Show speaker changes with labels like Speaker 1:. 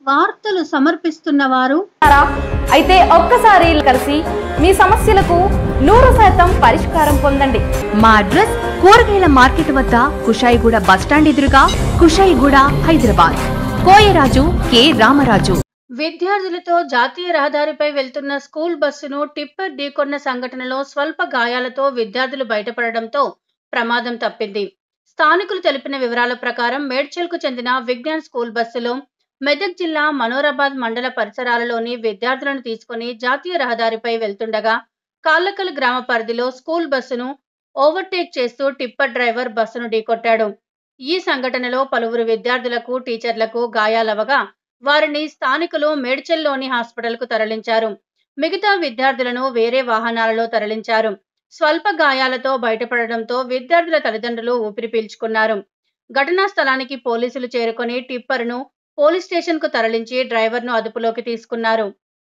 Speaker 1: వార్తలు సమర్పిస్తున్న వారు
Speaker 2: ఉన్నారా? అయితే ఒక్కసారి కలిసి మీ సమస్యలకు నూరు శాతం పరిష్కారం పొందండి
Speaker 3: మా అడ్రస్ కూరగాయల మార్కెట్ వద్ద కుషాయిగూడ బస్టాండ్ ఎదురుగా కుషాయిగూడ హైదరాబాద్ కోయరాజు కె రామరాజు
Speaker 1: విద్యార్థులతో జాతీయ రహదారిపై వెళ్తున్న స్కూల్ బస్సును టిప్పర్ ఢీకొన్న సంఘటనలో స్వల్ప గాయాలతో విద్యార్థులు బయటపడడంతో ప్రమాదం తప్పింది స్థానికులు తెలిపిన వివరాల ప్రకారం మేడ్చల్కు చెందిన విజ్ఞాన్ స్కూల్ బస్సులో మెదక్ జిల్లా మనోరాబాద్ మండల పరిసరాలలోని విద్యార్థులను తీసుకుని జాతీయ రహదారిపై వెళ్తుండగా కాళ్ళకల్ గ్రామ పరిధిలో స్కూల్ బస్సును ఓవర్టేక్ చేస్తూ టిప్పర్ డ్రైవర్ బస్సును ఢీకొట్టాడు ఈ సంఘటనలో పలువురు విద్యార్థులకు టీచర్లకు గాయాలవగా వారిని స్థానికులు మేడ్చల్లోని హాస్పిటల్కు తరలించారు మిగతా విద్యార్థులను వేరే వాహనాలలో తరలించారు స్వల్ప గాయాలతో బయటపడడంతో విద్యార్థుల తల్లిదండ్రులు ఊపిరి పీల్చుకున్నారు ఘటనా స్థలానికి పోలీసులు చేరుకొని టిప్పర్ను పోలీస్ స్టేషన్కు తరలించి డ్రైవర్ను అదుపులోకి తీసుకున్నారు